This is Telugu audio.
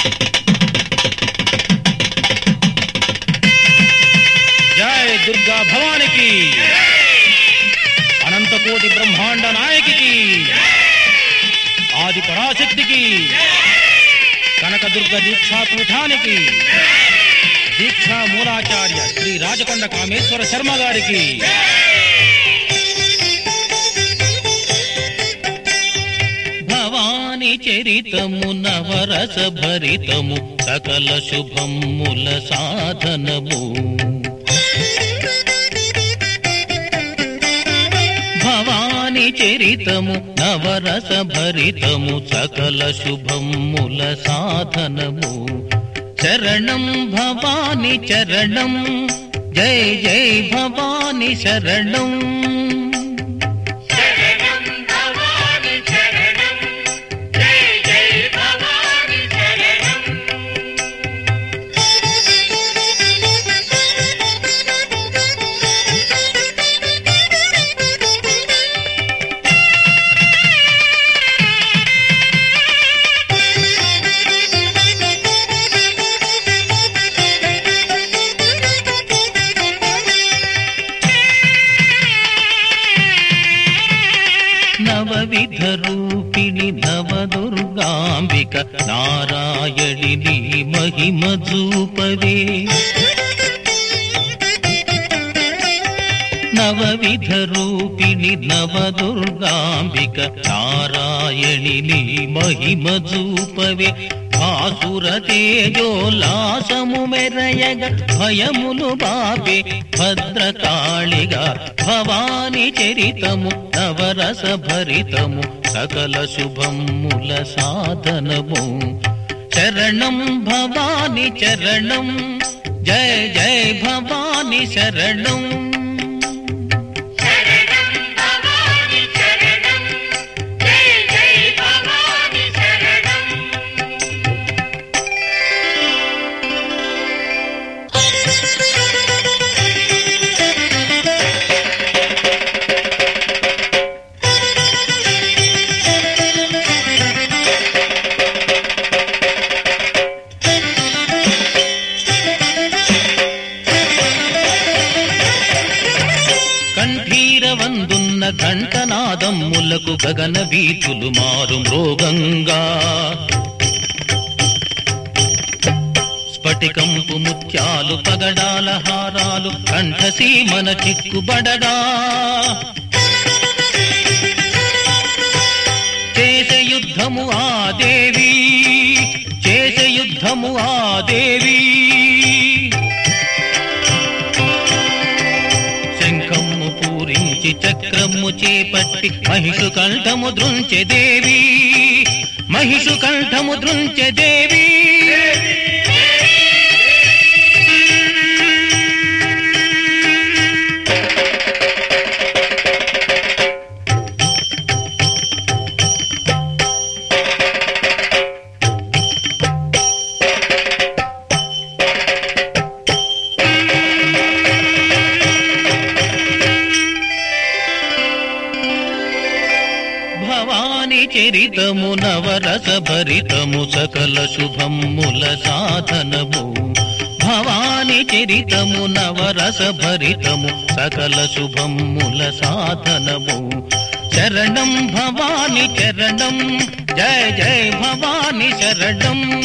జయ దుర్గా భవానికి అనంతకోటి బ్రహ్మాండ నాయకికి ఆది పరాశక్తికి కనకదుర్గ దీక్షాపీఠానికి దీక్షా మూలాచార్య శ్రీ రాజకొండ కామేశ్వర శర్మ గారికి భవాని చరితము నవరస భరితము సకల శుభముల సాధనము భవాని చరితము నవరస భరితము సకల శుభముల సాధనము చరణం భవాని చరణం జై జై భవాని శరణం శరణం భవాని శరణం జై జై భవాని శరణం నవవిధ రూపిణి నవదుర్గాంబిక నారాయణిని మహిమ చూపవే నవవిధ రూపిణి నవదుర్గాంబిక నారాయణిని మహిమ చూపవే ఆసుర తేజోల్లాసము మెరయగ భయములు బాపే భద్రకాళిగా భవాని చరితము నవరస భరితము సకల శుభముల సాధనము చరణం భవాని చరణం జయ జయ భవాని శరణం శరణం భవాని శరణం జై జై భవాని శరణం కంఠీరవందున్న ఘంటనాదమ్ములకు గగన వీధులు మారు మృగంగా స్ఫటికంపు ముత్యాలు పగడాల హారాలు కంఠసీమన చిక్కుబడగా చేసే యుద్ధము ఆ దేవి చేసే యుద్ధము ఆ దేవి శంఖము పూరించి చక్రము చేపట్టి మహిషు కంఠము దృంచె దేవి మహిషు కంఠము దృంచె దేవి భవాని చరితము నవరస భరితము సకల శుభముల సాధనము భవాని చరితము నవరస భరితము సకల శుభముల సాధనము శరణం భవాని చరణం జయ జయ భవాని శరణం